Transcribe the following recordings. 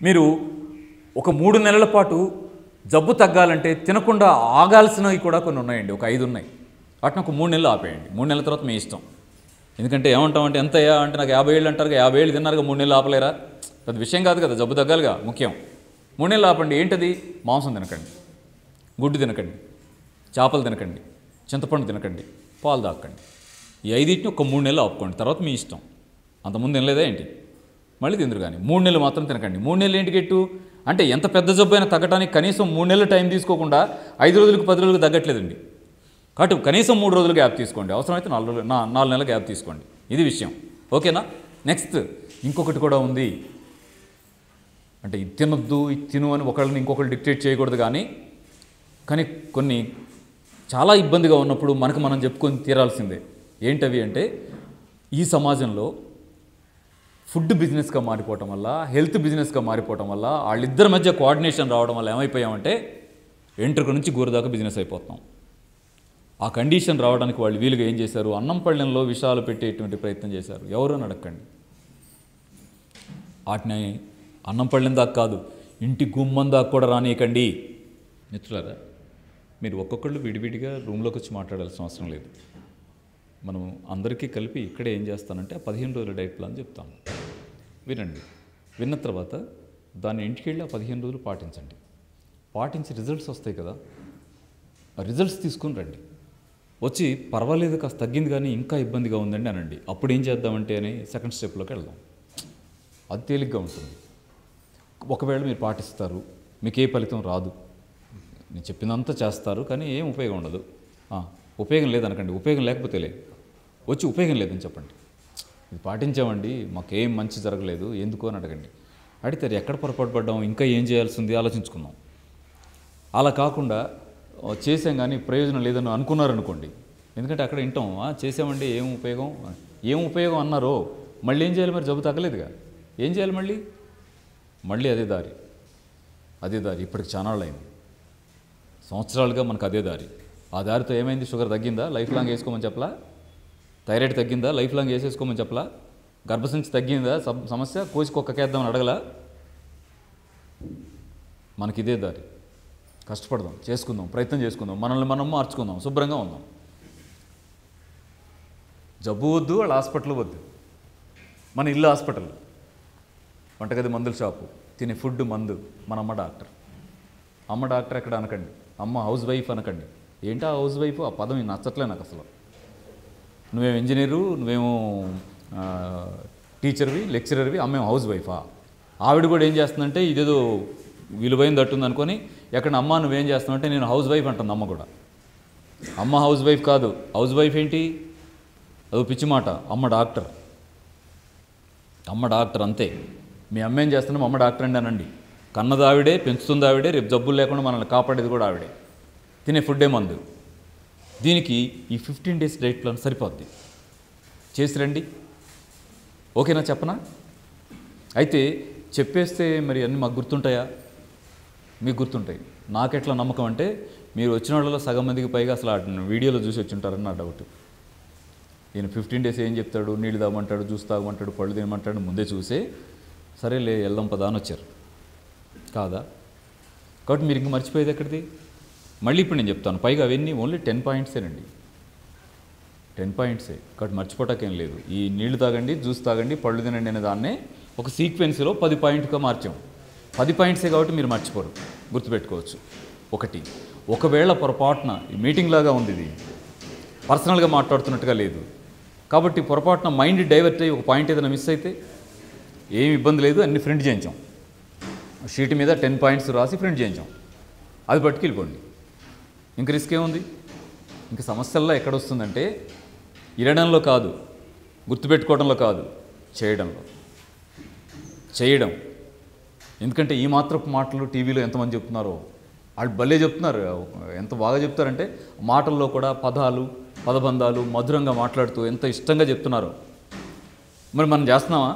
మీరు ఒక మూడు నెలల పాటు జబ్బు తగ్గాలంటే తినకుండా ఆగాల్సినవి కూడా కొన్ని ఉన్నాయండి ఒక ఐదు ఉన్నాయి వాటిని ఒక మూడు నెలలు ఆపేయండి మూడు నెలల తర్వాత మీ ఇష్టం ఎందుకంటే ఏమంటామంటే ఎంత అయ్యా అంటే నాకు యాభై ఏళ్ళు అంటారు యాభై ఏళ్ళు తిన్నారుగా మూడు నెలలు ఆపలేరా పెద్ద విషయం కాదు కదా జబ్బు తగ్గాలిగా ముఖ్యం మూడు నెలలు ఆపండి ఏంటది మాంసం తినకండి గుడ్డు తినకండి చేపలు తినకండి చింతపండు తినకండి పాలు తాకండి ఈ ఐదింటిని ఒక మూడు నెలలు ఆపుకోండి తర్వాత మీ ఇష్టం అంతకుముందు తినలేదా ఏంటి మళ్ళీ తిందురు కానీ మూడు నెలలు మాత్రం తినకండి మూడు నెలలు ఏంటి గెట్టు అంటే ఎంత పెద్ద జబ్బు అయినా తగ్గడానికి కనీసం మూడు నెలలు టైం తీసుకోకుండా ఐదు రోజులకు పది రోజులకు తగ్గట్లేదండి కాబట్టి కనీసం మూడు రోజులు గ్యాప్ తీసుకోండి అవసరమైతే నాలుగు రోజులు నా నాలుగు నెలల గ్యాప్ తీసుకోండి ఇది విషయం ఓకేనా నెక్స్ట్ ఇంకొకటి కూడా ఉంది అంటే ఇది తినొద్దు ఇది తిను అని ఒకళ్ళని ఇంకొకళ్ళు డిక్టేట్ చేయకూడదు కానీ కానీ కొన్ని చాలా ఇబ్బందిగా ఉన్నప్పుడు మనకు మనం చెప్పుకొని తీరాల్సిందే ఏంటవి అంటే ఈ సమాజంలో ఫుడ్ బిజినెస్గా మారిపోవటం వల్ల హెల్త్ బిజినెస్గా మారిపోవటం వల్ల వాళ్ళిద్దరి మధ్య కోఆర్డినేషన్ రావడం వల్ల ఏమైపోయామంటే ఎంట్రుక నుంచి గూరు దాకా బిజినెస్ అయిపోతున్నాం ఆ కండిషన్ రావడానికి వాళ్ళు వీలుగా ఏం చేశారు అన్నం పళ్ళెంలో విషాలు పెట్టేటువంటి ప్రయత్నం చేశారు ఎవరు అని అడగండి వాటిని అన్నం పళ్ళెం దాకా కాదు ఇంటి గుమ్మం దాకా కూడా రానియకండి మిత్రులారా మీరు ఒక్కొక్కళ్ళు విడివిడిగా రూమ్లోకి వచ్చి మాట్లాడాల్సిన అవసరం లేదు మనం అందరికీ కలిపి ఇక్కడే ఏం చేస్తానంటే ఆ పదిహేను రోజుల డైట్ ప్లాన్ చెప్తాను వినండి విన్న తర్వాత దాన్ని ఇంటికి వెళ్ళి ఆ పదిహేను రోజులు పాటించండి పాటించి రిజల్ట్స్ వస్తాయి కదా ఆ రిజల్ట్స్ తీసుకుని రండి వచ్చి పర్వాలేదు కాస్త తగ్గింది కానీ ఇంకా ఇబ్బందిగా ఉందండి అనండి అప్పుడు ఏం చేద్దామంటే అని సెకండ్ స్టెప్లోకి వెళ్దాం అది తేలిగ్గా ఉంటుంది ఒకవేళ మీరు పాటిస్తారు మీకు ఏ ఫలితం రాదు నేను చెప్పినంత చేస్తారు కానీ ఏం ఉపయోగం ఉండదు ఆ, ఉపయోగం లేదనకండి ఉపయోగం లేకపోతే లేదు వచ్చి ఉపయోగం లేదని చెప్పండి ఇది పాటించామండి మాకేం మంచి జరగలేదు ఎందుకు అని అడగండి అడిగితే ఎక్కడ పొరపాటు పడ్డాం ఇంకా ఏం చేయాల్సి ఉంది ఆలోచించుకుందాం అలా కాకుండా "ఓ, చేసాం కానీ ప్రయోజనం లేదని అనుకున్నారనుకోండి ఎందుకంటే అక్కడ వింటాం "ఆ, చేసామండి ఏం ఉపయోగం ఏం ఉపయోగం అన్నారో మళ్ళీ ఏం చేయాలి మరి జబ్బు తగ్గలేదుగా ఏం చేయాలి మళ్ళీ మళ్ళీ అదే దారి అదే దారి ఇప్పటికి చానాళ్ళు అయింది సంవత్సరాలుగా మనకు అదే దారి ఆ దారితో ఏమైంది షుగర్ తగ్గిందా లైఫ్ లాంగ్ వేసుకోమని చెప్పలా థైరాయిడ్ తగ్గిందా లైఫ్ లాంగ్ వేసేసుకోమని చెప్పలా గర్భసంచి తగ్గిందా సమ- సమస్య కోసి కుక్కకేద్దామని అడగలా మనకి ఇదే దారి కష్టపడదాం చేసుకుందాం ప్రయత్నం చేసుకుందాం మనల్ని మనం మార్చుకుందాం శుభ్రంగా ఉందాం జబ్బు వద్దు వాళ్ళ హాస్పిటల్ వద్దు మన ఇల్లు హాస్పిటల్ వంటగది మందుల షాపు తినే ఫుడ్ మందు మన అమ్మ డాక్టర్ అమ్మ డాక్టర్ ఎక్కడ అనకండి అమ్మ హౌస్ వైఫ్ అనకండి ఏంటా హౌస్ వైఫ్ ఆ పదం నచ్చట్లే నాకు అసలు నువ్వేమో ఇంజనీరు నువ్వేమో ఆ, టీచర్వి లెక్చరర్వి అమ్మేమో హౌస్ వైఫా ఆవిడ కూడా ఏం చేస్తుందంటే ఇదేదో విలువైన తట్టుంది అనుకొని ఎక్కడ అమ్మ నువ్వేం చేస్తున్నావు అంటే నేను హౌస్ వైఫ్ అంటుంది అమ్మ కూడా అమ్మ హౌస్ వైఫ్ కాదు హౌస్ వైఫ్ ఏంటి అదో పిచ్చి మాట అమ్మ డాక్టర్ అమ్మ డాక్టర్ అంతే మీ అమ్మ ఏం చేస్తున్నాం అమ్మ డాక్టర్ అండి అనండి కన్నది ఆవిడే పెంచుతుంది ఆవిడే రేపు జబ్బులు లేకుండా మనల్ని కాపాడేది కూడా ఆవిడే తినే ఫుడ్డే మందు దీనికి ఈ ఫిఫ్టీన్ డేస్ డైట్ ప్లాన్ సరిపోద్ది చేసి రండి ఓకేనా చెప్పనా అయితే చెప్పేస్తే మరి అన్నీ మాకు గుర్తుంటాయా మీకు గుర్తుంటాయి నాకెట్లా నమ్మకం అంటే మీరు వచ్చిన వాళ్ళలో సగం మందికి పైగా అసలు ఆ వీడియోలో చూసి వచ్చి ఉంటారని నా డౌట్ ఈయన ఫిఫ్టీన్ డేస్ ఏం చెప్తాడు నీళ్ళు తాగమంటాడు జ్యూస్ తాగమంటాడు పళ్ళు తినమంటాడు ముందే చూసే సరేలే వెళ్దాం పదా అని వచ్చారు కాదా కాబట్టి మీరు ఇంక మర్చిపోయేది ఎక్కడిది మళ్ళీ ఇప్పుడు నేను చెప్తాను పైగా అవన్నీ ఓన్లీ టెన్ పాయింట్సేనండి టెన్ పాయింట్సే కాబట్టి మర్చిపోటాకేం లేదు ఈ నీళ్లు తాగండి జ్యూస్ తాగండి పళ్ళు తినండి అనే దాన్నే ఒక సీక్వెన్స్లో పది పాయింట్గా మార్చాం పది పాయింట్సే కాబట్టి మీరు మర్చిపోరు గుర్తుపెట్టుకోవచ్చు ఒకటి ఒకవేళ పొరపాటున ఈ మీటింగ్ లాగా ఉంది ఇది పర్సనల్గా మాట్లాడుతున్నట్టుగా లేదు కాబట్టి పొరపాటున మైండ్ డైవర్ట్ అయ్యి ఒక పాయింట్ ఏదైనా మిస్ అయితే ఏం ఇబ్బంది లేదు అన్ని ప్రింట్ చేయించాం షీట్ మీద టెన్ పాయింట్స్ రాసి ప్రింట్ చేయించాం అది పట్టుకెళ్ళిపోండి ఇంక రిస్క్ ఏముంది ఇంక సమస్యల్లో ఎక్కడొస్తుందంటే ఇరడంలో కాదు గుర్తుపెట్టుకోవడంలో కాదు చేయడంలో చేయడం ఎందుకంటే ఈ మాత్రపు మాటలు టీవీలో ఎంతమంది చెప్తున్నారో వాళ్ళు భలే చెప్తున్నారు ఎంత బాగా చెప్తారంటే మాటల్లో కూడా పదాలు పదబంధాలు మధురంగా మాట్లాడుతూ ఎంత ఇష్టంగా చెప్తున్నారో మరి మనం చేస్తున్నామా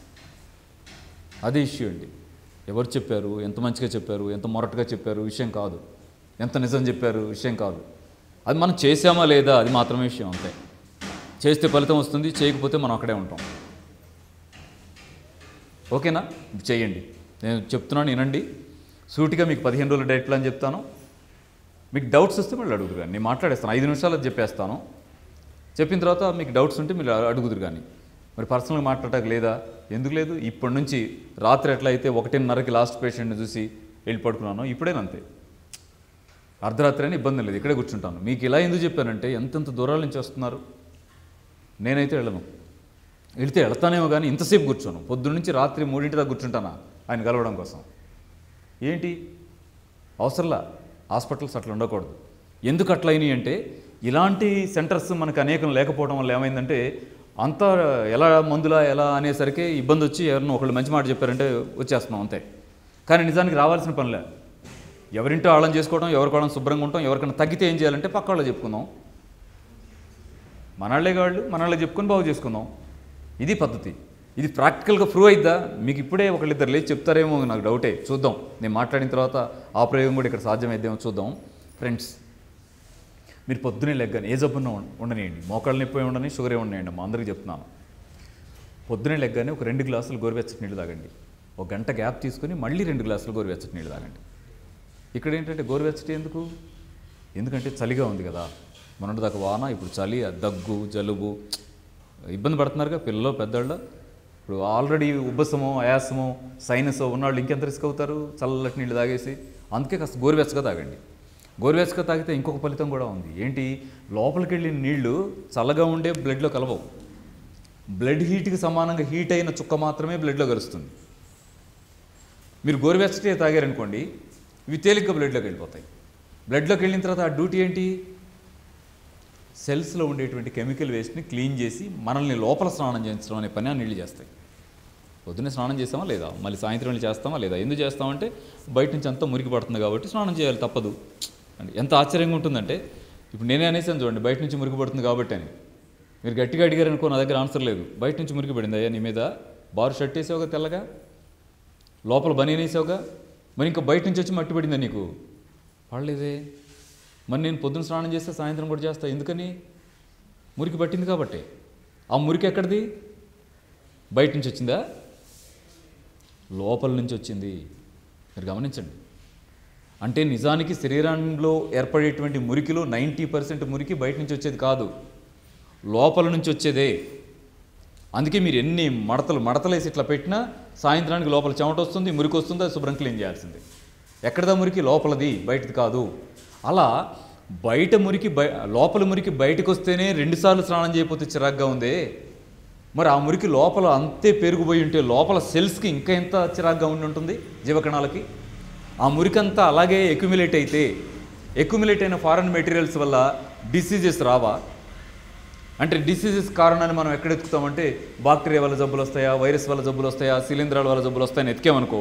అదే ఇష్యూ అండి ఎవరు చెప్పారు ఎంత మంచిగా చెప్పారు ఎంత మొరటుగా చెప్పారు విషయం కాదు ఎంత నిజం చెప్పారు విషయం కాదు అది మనం చేసామా లేదా అది మాత్రమే విషయం అంతే చేస్తే ఫలితం వస్తుంది చేయకపోతే మనం అక్కడే ఉంటాం ఓకేనా ఇది చేయండి నేను చెప్తున్నాను వినండి సూటిగా మీకు పదిహేను రోజుల డైట్ ప్లాన్ చెప్తాను మీకు డౌట్స్ వస్తే మళ్ళీ అడుగుదురు కానీ నేను మాట్లాడేస్తాను ఐదు నిమిషాలు అది చెప్పేస్తాను చెప్పిన తర్వాత మీకు డౌట్స్ ఉంటే మీరు అడుగుదురు కానీ మరి పర్సనల్గా మాట్లాడటానికి లేదా ఎందుకు లేదు ఇప్పటి నుంచి రాత్రి ఎట్లా అయితే ఒకటిన్నరకి లాస్ట్ పేషెంట్ని చూసి వెళ్ళి పడుకున్నాను ఇప్పుడేనంతే అర్ధరాత్రి అని ఇబ్బంది లేదు ఇక్కడే కూర్చుంటాను మీకు ఇలా ఎందుకు చెప్పానంటే ఎంతెంత దూరాల నుంచి వస్తున్నారు నేనైతే వెళ్ళను వెళితే వెళ్తానేమో కానీ ఇంతసేపు కూర్చోను పొద్దున్న నుంచి రాత్రి మూడింటి దాకా కూర్చుంటానా ఆయన కలవడం కోసం ఏంటి అవసరంలా హాస్పిటల్స్ అట్లా ఉండకూడదు ఎందుకు అట్లా అయినాయి అంటే ఇలాంటి సెంటర్స్ మనకు అనేకం లేకపోవడం వల్ల ఏమైందంటే అంతా ఎలా మందులా ఎలా అనేసరికి ఇబ్బంది వచ్చి ఎవరినో ఒకళ్ళు మంచి మాట చెప్పారంటే వచ్చేస్తున్నాం అంతే కానీ నిజానికి రావాల్సిన పనిలే ఎవరింటో ఆళ్ళం చేసుకోవడం ఎవరికోవడం శుభ్రంగా ఉంటాం ఎవరికైనా తగ్గితే ఏం చేయాలంటే పక్క వాళ్ళు చెప్పుకుందాం మనళ్ళే వాళ్ళు మనళ్ళే చెప్పుకొని బాగు చేసుకుందాం ఇది పద్ధతి ఇది ప్రాక్టికల్గా ప్రూవ్ అయిద్దా మీకు ఇప్పుడే ఒకళ్ళిద్దరు లేచి చెప్తారేమో నాకు డౌటే చూద్దాం నేను మాట్లాడిన తర్వాత ఆ ప్రయోగం కూడా ఇక్కడ సాధ్యమైద్దేమో చూద్దాం ఫ్రెండ్స్ మీరు పొద్దునే లెగ్గాని ఏ జబ్బున ఉండనియండి మోకాళ్ళ నొప్పి ఉండని షుగర్ ఉండనియండి మా అందరికీ చెప్తున్నాను పొద్దునే లెగ్గానే ఒక రెండు గ్లాసులు గోరువెచ్చటి నీళ్ళు తాగండి ఒక గంట గ్యాప్ తీసుకొని మళ్ళీ రెండు గ్లాసులు గోరువెచ్చటి నీళ్ళు తాగండి ఇక్కడ ఏంటంటే గోరువెచ్చటి ఎందుకు ఎందుకంటే చలిగా ఉంది కదా మొన్నటి దాకా వాన ఇప్పుడు చలి ఆ దగ్గు జలుబు ఇబ్బంది పడుతున్నారుగా పిల్లలు పెద్దవాళ్ళు ఇప్పుడు ఆల్రెడీ ఉబ్బసమో ఆయాసమో సైనస్ ఉన్నవాళ్ళు ఇంకెంత రిస్క్ అవుతారు చల్లటి నీళ్ళు తాగేసి అందుకే కాస్త గోరువెచ్చగా తాగండి గోరువెచ్చగా తాగితే ఇంకొక ఫలితం కూడా ఉంది ఏంటి లోపలికి వెళ్ళిన నీళ్లు చల్లగా ఉండే బ్లడ్లో కలవవు బ్లడ్ హీట్కి సమానంగా హీట్ అయిన చుక్క మాత్రమే బ్లడ్లో కలుస్తుంది మీరు గోరువెచ్చటే తాగారనుకోండి ఇవి తేలిగ్గా బ్లడ్లోకి వెళ్ళిపోతాయి బ్లడ్లోకి వెళ్ళిన తర్వాత ఆ డ్యూటీ ఏంటి సెల్స్లో ఉండేటువంటి కెమికల్ వేస్ట్ని క్లీన్ చేసి మనల్ని లోపల స్నానం చేయించడం అనే పని ఆ నీళ్ళు చేస్తాయి పొద్దున్నే స్నానం చేస్తామా లేదా మళ్ళీ సాయంత్రం వెళ్ళి చేస్తామా లేదా ఎందుకు చేస్తామంటే బయట నుంచి అంతా మురికి పడుతుంది కాబట్టి స్నానం చేయాలి తప్పదు అంటే ఎంత ఆశ్చర్యంగా ఉంటుందంటే ఇప్పుడు నేనే అనేసాను చూడండి బయట నుంచి మురికి పడుతుంది కాబట్టి అని మీరు గట్టిగా అడిగారు అనుకో నా దగ్గర ఆన్సర్ లేదు బయట నుంచి మురికి పడింది అయ్యా నీ మీద బారు షర్ట్ వేసావుగా తెల్లగా లోపల బనీన్ వేసావుగా మరి ఇంకా బయట నుంచి వచ్చి మట్టి పడిందా నీకు పడలేదే మరి నేను పొద్దున స్నానం చేస్తే సాయంత్రం కూడా చేస్తా ఎందుకని మురికి పట్టింది కాబట్టి ఆ మురికి ఎక్కడిది బయట నుంచి వచ్చిందా లోపల నుంచి వచ్చింది మీరు గమనించండి అంటే నిజానికి శరీరంలో ఏర్పడేటువంటి మురికిలో నైంటీ పర్సెంట్ మురికి బయట నుంచి వచ్చేది కాదు లోపల నుంచి వచ్చేదే అందుకే మీరు ఎన్ని మడతలు మడతలేసి ఇట్లా పెట్టినా సాయంత్రానికి లోపల చెమట వస్తుంది మురికి వస్తుంది అది శుభ్రం క్లీన్ చేయాల్సిందే ఎక్కడదా మురికి లోపలది బయటది కాదు అలా బయట మురికి బయ లోపల మురికి బయటకు వస్తేనే రెండుసార్లు స్నానం చేయకపోతే చిరాగ్గా ఉందే మరి ఆ మురికి లోపల అంతే పెరుగుపోయి ఉంటే లోపల సెల్స్కి ఇంకా ఎంత చిరాగ్గా ఉండి ఉంటుంది జీవకణాలకి ఆ మురికంతా అలాగే ఎక్యుమిలేట్ అయితే ఎక్యుమిలేట్ అయిన ఫారెన్ మెటీరియల్స్ వల్ల డిసీజెస్ రావా అంటే డిసీజెస్ కారణాన్ని మనం ఎక్కడ ఎత్తుకుతామంటే బాక్టీరియా వల్ల జబ్బులు వస్తాయా వైరస్ వల్ల జబ్బులు వస్తాయా శిలీంధ్రాల వల్ల జబ్బులు వస్తాయని ఎతికామనుకో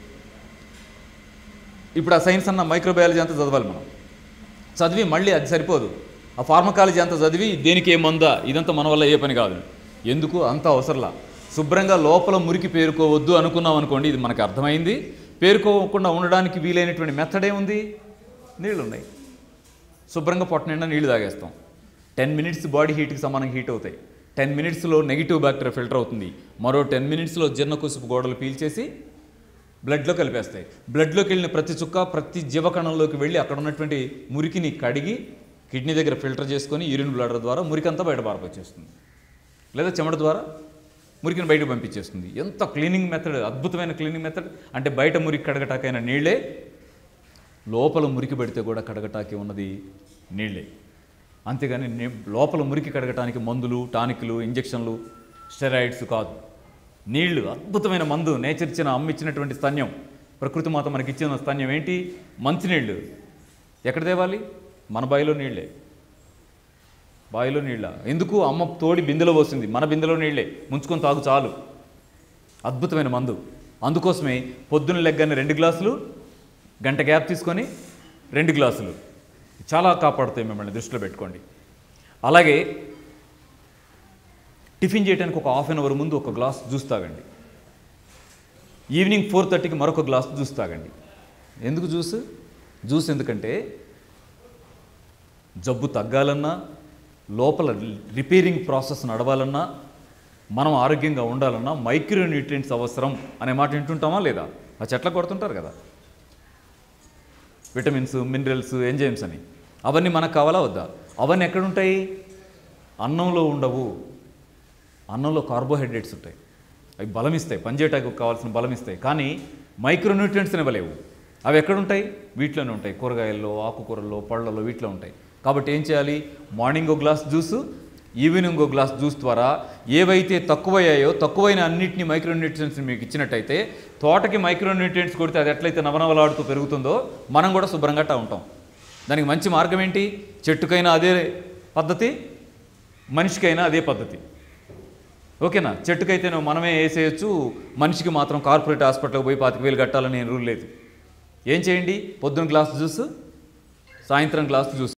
ఇప్పుడు ఆ సైన్స్ అన్న మైక్రోబయాలజీ అంతా చదవాలి మనం చదివి మళ్ళీ అది సరిపోదు ఆ ఫార్మకాలజీ అంతా చదివి దేనికి ఏ మందా ఇదంతా మన వల్ల ఏ పని కాదు ఎందుకు అంత అవసరంలా శుభ్రంగా లోపల మురికి పేరుకోవద్దు అనుకున్నాం అనుకోండి ఇది మనకు అర్థమైంది పేరుకోకుండా ఉండడానికి వీలైనటువంటి మెథడ్ ఏముంది నీళ్ళు ఉన్నాయి శుభ్రంగా పొట్ట నిండా నీళ్ళు తాగేస్తాం టెన్ మినిట్స్ బాడీ హీట్కి సమానంగా హీట్ అవుతాయి టెన్ మినిట్స్లో నెగిటివ్ బ్యాక్టీరియా ఫిల్టర్ అవుతుంది మరో టెన్ మినిట్స్లో జీర్ణకోశపు గోడలు పీల్చేసి బ్లడ్లో కలిపేస్తాయి బ్లడ్లోకి వెళ్ళిన ప్రతి చుక్క ప్రతి జీవకణంలోకి వెళ్ళి అక్కడ ఉన్నటువంటి మురికిని కడిగి కిడ్నీ దగ్గర ఫిల్టర్ చేసుకొని యూరిన్ బ్లడర్ ద్వారా మురికంతా బయట పారపొచ్చేస్తుంది లేదా చెమట ద్వారా మురికిని బయటకు పంపించేస్తుంది ఎంత క్లీనింగ్ మెథడ్ అద్భుతమైన క్లీనింగ్ మెథడ్ అంటే బయట మురికి కడగటాకైన నీళ్ళే లోపల మురికి పెడితే కూడా కడగటానికి ఉన్నది నీళ్ళే అంతేగాని నే- లోపల మురికి కడగటానికి మందులు టానిక్లు ఇంజెక్షన్లు స్టెరాయిడ్స్ కాదు నీళ్లు అద్భుతమైన మందు నేచర్ ఇచ్చిన అమ్మ ఇచ్చినటువంటి స్తన్యం ప్రకృతి మాత మనకి ఇచ్చిన స్తన్యం ఏంటి మంచినీళ్ళు ఎక్కడ తేవాలి మన బావిలో నీళ్ళే బావిలో నీళ్ళ ఎందుకు అమ్మ తోడి బిందెలో పోసింది మన బిందెలో నీళ్ళే ముంచుకొని తాగు చాలు అద్భుతమైన మందు అందుకోసమే పొద్దున్న లెగ్గానే రెండు గ్లాసులు గంట గ్యాప్ తీసుకొని రెండు గ్లాసులు చాలా కాపాడుతాయి మిమ్మల్ని దృష్టిలో పెట్టుకోండి అలాగే టిఫిన్ చేయడానికి ఒక హాఫ్ అన్ అవర్ ముందు ఒక గ్లాస్ జ్యూస్ తాగండి ఈవినింగ్ ఫోర్ థర్టీకి మరొక గ్లాస్ జ్యూస్ తాగండి ఎందుకు జ్యూస్ జ్యూస్ ఎందుకంటే జబ్బు తగ్గాలన్నా లోపల రిపేరింగ్ ప్రాసెస్ నడవాలన్నా మనం ఆరోగ్యంగా ఉండాలన్నా మైక్రో న్యూట్రియంట్స్ అవసరం అనే మాట వింటుంటామా లేదా ఆ చెట్లకు కొడుతుంటారు కదా విటమిన్స్ మినరల్స్ ఎంజైమ్స్ అని అవన్నీ మనకు కావాలా వద్దా అవన్నీ ఎక్కడుంటాయి అన్నంలో ఉండవు అన్నంలో కార్బోహైడ్రేట్స్ ఉంటాయి అవి బలం ఇస్తాయి పనిచేయటానికి కావాల్సిన బలం ఇస్తాయి కానీ మైక్రోన్యూట్రియంట్స్ ఇవ్వలేవు అవి ఎక్కడుంటాయి వీటిలోనే ఉంటాయి కూరగాయల్లో ఆకుకూరల్లో పళ్ళల్లో వీటిలో ఉంటాయి కాబట్టి ఏం చేయాలి మార్నింగ్ ఒక గ్లాస్ జ్యూస్ ఈవినింగ్ ఒక గ్లాస్ జ్యూస్ ద్వారా ఏవైతే తక్కువయ్యాయో తక్కువైన అన్నింటినీ మైక్రోన్యూట్రియంట్స్ మీకు ఇచ్చినట్టయితే తోటకి మైక్రోన్యూట్రియంట్స్ కొడితే అది ఎట్లయితే నవనవలాడుతూ పెరుగుతుందో మనం కూడా శుభ్రంగా అట్టా ఉంటాం దానికి మంచి మార్గం ఏంటి చెట్టుకైనా అదే పద్ధతి మనిషికైనా అదే పద్ధతి ఓకేనా చెట్టుకైతే నువ్వు మనమే వేసేయచ్చు మనిషికి మాత్రం కార్పొరేట్ హాస్పిటల్కి పోయి పాతిక వేలు కట్టాలని రూల్ లేదు ఏం చేయండి పొద్దున్న గ్లాస్ జ్యూస్ సాయంత్రం గ్లాస్ జ్యూస్